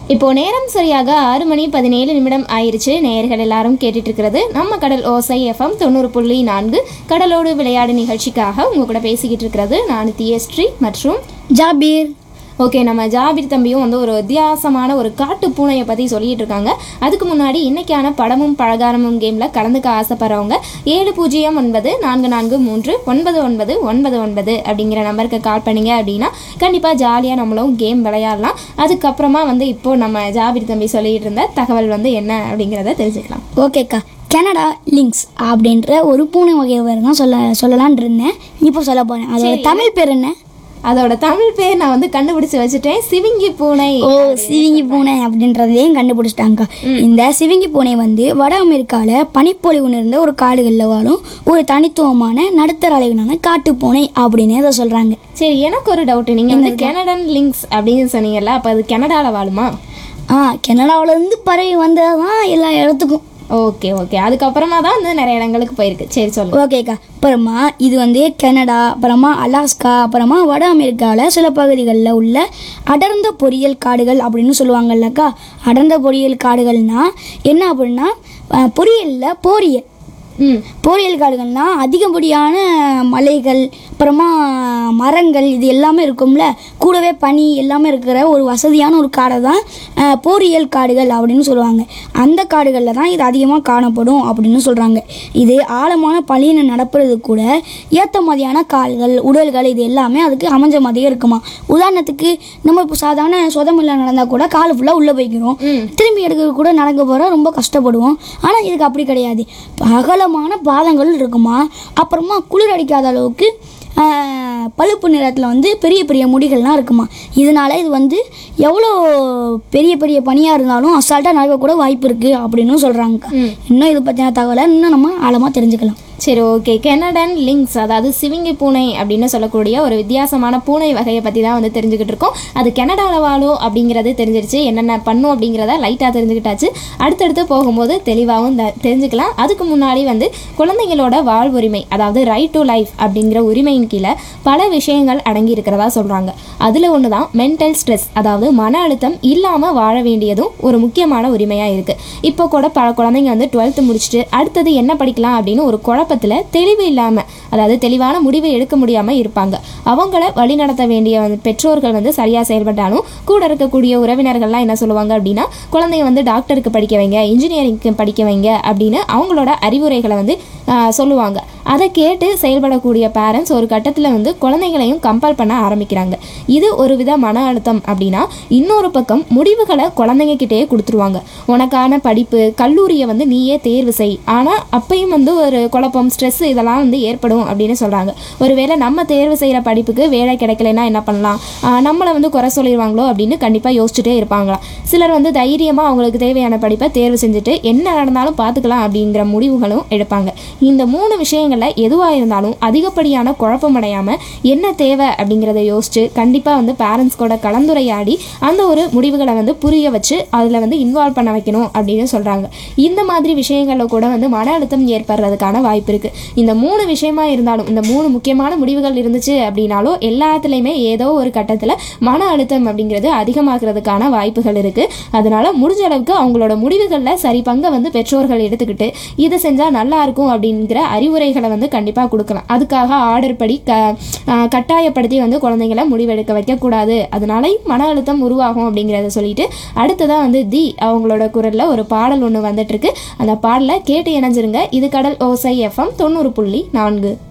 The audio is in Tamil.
இப்போ நேரம் சரியாக ஆறு மணி பதினேழு நிமிடம் ஆயிருச்சு நேயர்கள் எல்லாரும் கேட்டுட்டு இருக்கிறது நம்ம கடல் ஓசை எஃப்எம் தொண்ணூறு புள்ளி நான்கு கடலோடு விளையாடு நிகழ்ச்சிக்காக உங்க கூட பேசிக்கிட்டு இருக்கிறது நான் தியஸ்ரீ மற்றும் ஜாபீர் ஓகே நம்ம ஜாபிர் தம்பியும் வந்து ஒரு வித்தியாசமான ஒரு காட்டு பூனையை பற்றி சொல்லிட்டு இருக்காங்க அதுக்கு முன்னாடி இன்னைக்கான படமும் பழகாரமும் கேமில் கலந்துக்க ஆசைப்படுறவங்க ஏழு பூஜ்ஜியம் ஒன்பது நான்கு நான்கு மூன்று ஒன்பது ஒன்பது ஒன்பது ஒன்பது அப்படிங்கிற நம்பருக்கு கால் பண்ணீங்க அப்படின்னா கண்டிப்பாக ஜாலியாக நம்மளும் கேம் விளையாடலாம் அதுக்கப்புறமா வந்து இப்போ நம்ம ஜாபிர் தம்பி சொல்லிட்டு இருந்த தகவல் வந்து என்ன அப்படிங்கிறத தெரிஞ்சுக்கலாம் ஓகேக்கா கனடா லிங்க்ஸ் அப்படின்ற ஒரு பூனை வகை பேர் தான் சொல்ல சொல்லலான் இருந்தேன் இப்போ சொல்ல போறேன் அதோட தமிழ் பேர் என்ன அதோட தமிழ் பேர் நான் வந்து கண்டுபிடிச்சு வச்சுட்டேன் சிவிங்கி பூனை ஓ சிவிங்கி பூனை அப்படின்றதையும் கண்டுபிடிச்சிட்டாங்க இந்த சிவிங்கி பூனை வந்து வட அமெரிக்காவில் பனிப்பொழிவு நிறைந்த ஒரு காடுகளில் வாழும் ஒரு தனித்துவமான நடுத்தர அளவிலான காட்டு பூனை அப்படின்னு இதை சொல்றாங்க சரி எனக்கு ஒரு டவுட் நீங்க வந்து கெனடன் லிங்க்ஸ் அப்படின்னு சொன்னீங்கல்ல அப்ப அது கனடால வாழுமா ஆ கனடாவுல இருந்து பறவை வந்ததான் எல்லா இடத்துக்கும் ஓகே ஓகே அதுக்கப்புறமா தான் வந்து நிறைய இடங்களுக்கு போயிருக்கு சரி சொல்லு ஓகேக்கா அப்புறமா இது வந்து கனடா அப்புறமா அலாஸ்கா அப்புறமா வட அமெரிக்காவில் சில பகுதிகளில் உள்ள அடர்ந்த பொறியியல் காடுகள் அப்படின்னு சொல்லுவாங்கல்லக்கா அடர்ந்த பொறியியல் காடுகள்னா என்ன அப்படின்னா அஹ், பொறியியல்ல போரியல் ம் போரியல் காடுகள்னா அதிகப்படியான மலைகள் அப்புறமா மரங்கள் இது எல்லாமே இருக்கும்ல கூடவே பனி எல்லாமே இருக்கிற ஒரு வசதியான ஒரு காடை தான் அஹ், போரியல் காடுகள் அப்படின்னு சொல்லுவாங்க அந்த காடுகளில் தான் இது அதிகமாக காணப்படும் அப்படின்னு சொல்கிறாங்க இது ஆழமான பனியில் நடப்புறது கூட ஏற்ற மாதிரியான கால்கள் உடல்கள் இது எல்லாமே அதுக்கு அமைஞ்ச மாதிரியே இருக்குமா உதாரணத்துக்கு நம்ம இப்போ சாதாரண சொதமில்ல நடந்தால் கூட கால் ஃபுல்லாக உள்ளே போய்க்கிறோம் திரும்பி எடுக்க கூட நடக்க போகிற ரொம்ப கஷ்டப்படுவோம் ஆனால் இதுக்கு அப்படி கிடையாது அகலமான பாதங்கள் இருக்குமா அப்புறமா குளிர் அடிக்காத அளவுக்கு ஆஹ், பழுப்பு நிறத்தில் வந்து பெரிய பெரிய முடிகள்லாம் இருக்குமா இதனால இது வந்து எவ்வளோ பெரிய பெரிய பனியாக இருந்தாலும் அசால்ட்டாக நடக்க கூட வாய்ப்பு இருக்குது அப்படின்னு சொல்கிறாங்க இன்னும் இது பற்றின தகவலை இன்னும் நம்ம ஆழமாக தெரிஞ்சுக்கலாம் சரி ஓகே கெனடன் லிங்க்ஸ் அதாவது சிவிங்கி பூனை அப்படின்னு சொல்லக்கூடிய ஒரு வித்தியாசமான பூனை வகையை பற்றி தான் வந்து தெரிஞ்சுக்கிட்டு இருக்கோம் அது கனடாவில் வாழும் அப்படிங்கிறது தெரிஞ்சிருச்சு என்னென்ன பண்ணும் அப்படிங்கிறத லைட்டாக தெரிஞ்சுக்கிட்டாச்சு அடுத்தடுத்து போகும்போது தெளிவாகவும் த- தெரிஞ்சுக்கலாம் அதுக்கு முன்னாடி வந்து குழந்தைங்களோட வாழ்வுரிமை அதாவது ரைட் டு லைஃப் அப்படிங்கிற உரிமையின் கீழே பல விஷயங்கள் அடங்கி இருக்கிறதா சொல்கிறாங்க அதில் ஒன்று தான் மென்டல் ஸ்ட்ரெஸ் அதாவது மன அழுத்தம் இல்லாமல் வாழ வேண்டியதும் ஒரு முக்கியமான உரிமையாக இருக்குது இப்போ கூட பல குழந்தைங்க வந்து டுவெல்த்து முடிச்சுட்டு அடுத்தது என்ன படிக்கலாம் அப்படின்னு ஒரு குழப்பத்தில் தெளிவு இல்லாமல் அதாவது தெளிவான முடிவை எடுக்க முடியாமல் இருப்பாங்க அவங்கள வழிநடத்த வேண்டிய வந்து பெற்றோர்கள் வந்து சரியாக செயல்பட்டாலும் கூட இருக்கக்கூடிய உறவினர்கள்லாம் என்ன சொல்லுவாங்க அப்படின்னா குழந்தைங்க வந்து டாக்டருக்கு படிக்க வைங்க இன்ஜினியரிங்க்கு படிக்க வைங்க அப்படின்னு அவங்களோட அறிவுரைகளை வந்து ஆஹ், சொல்லுவாங்க அதை கேட்டு செயல்படக்கூடிய பேரண்ட்ஸ் ஒரு கட்டத்தில் வந்து குழந்தைங்களையும் கம்பல் பண்ண ஆரம்பிக்கிறாங்க இது ஒரு வித மன அழுத்தம் அப்படின்னா இன்னொரு பக்கம் முடிவுகளை குழந்தைங்க கிட்டேயே கொடுத்துருவாங்க உனக்கான படிப்பு கல்லூரியை வந்து நீயே தேர்வு செய் ஆனால் அப்பயும் வந்து ஒரு குழப்பம் ஸ்ட்ரெஸ் இதெல்லாம் வந்து ஏற்படும் அப்படின்னு சொல்கிறாங்க ஒருவேளை நம்ம தேர்வு செய்கிற படிப்புக்கு வேலை கிடைக்கலனா என்ன பண்ணலாம் ஆஹ் நம்மளை வந்து குறை சொல்லிடுவாங்களோ அப்படின்னு கண்டிப்பாக யோசிச்சுட்டே இருப்பாங்களாம் சிலர் வந்து தைரியமாக அவங்களுக்கு தேவையான படிப்பை தேர்வு செஞ்சுட்டு என்ன நடந்தாலும் பார்த்துக்கலாம் அப்படிங்கிற முடிவுகளும் எடுப்பாங்க இந்த மூணு விஷயங்களில் எதுவாக இருந்தாலும் அதிகப்படியான குழப்பம் அடையாமல் என்ன தேவை அப்படிங்கிறத யோசிச்சு கண்டிப்பாக வந்து பேரண்ட்ஸ் கூட கலந்துரையாடி அந்த ஒரு முடிவுகளை வந்து புரிய வச்சு அதில் வந்து இன்வால்வ் பண்ண வைக்கணும் அப்படின்னு சொல்கிறாங்க இந்த மாதிரி விஷயங்களில் கூட வந்து மன அழுத்தம் ஏற்படுறதுக்கான வாய்ப்பு இருக்குது இந்த மூணு விஷயமா இருந்தாலும் இந்த மூணு முக்கியமான முடிவுகள் இருந்துச்சு அப்படின்னாலும் எல்லாத்துலேயுமே ஏதோ ஒரு கட்டத்தில் மன அழுத்தம் அப்படிங்கிறது அதிகமாகிறதுக்கான வாய்ப்புகள் இருக்குது அதனால முடிஞ்ச அளவுக்கு அவங்களோட முடிவுகளில் சரி பங்கை வந்து பெற்றோர்கள் எடுத்துக்கிட்டு இதை செஞ்சால் நல்லா இருக்கும் அப்படிங்கிற அறிவுரைகளை வந்து கண்டிப்பாக கொடுக்கலாம் அதுக்காக ஆர்டர் படி க ஆஹ் கட்டாயப்படுத்தி வந்து குழந்தைங்கள முடிவெடுக்க வைக்கக்கூடாது அதனால மன அழுத்தம் உருவாகும் அப்படிங்கிறத சொல்லிட்டு அடுத்ததாக வந்து தி அவங்களோட குரலில் ஒரு பாடல் ஒன்று வந்துட்டு இருக்கு அந்த பாடலை கேட்டு இணைஞ்சிருங்க இது கடல் ஓசை எஃப்எம் தொண்ணூறு புள்ளி நான்கு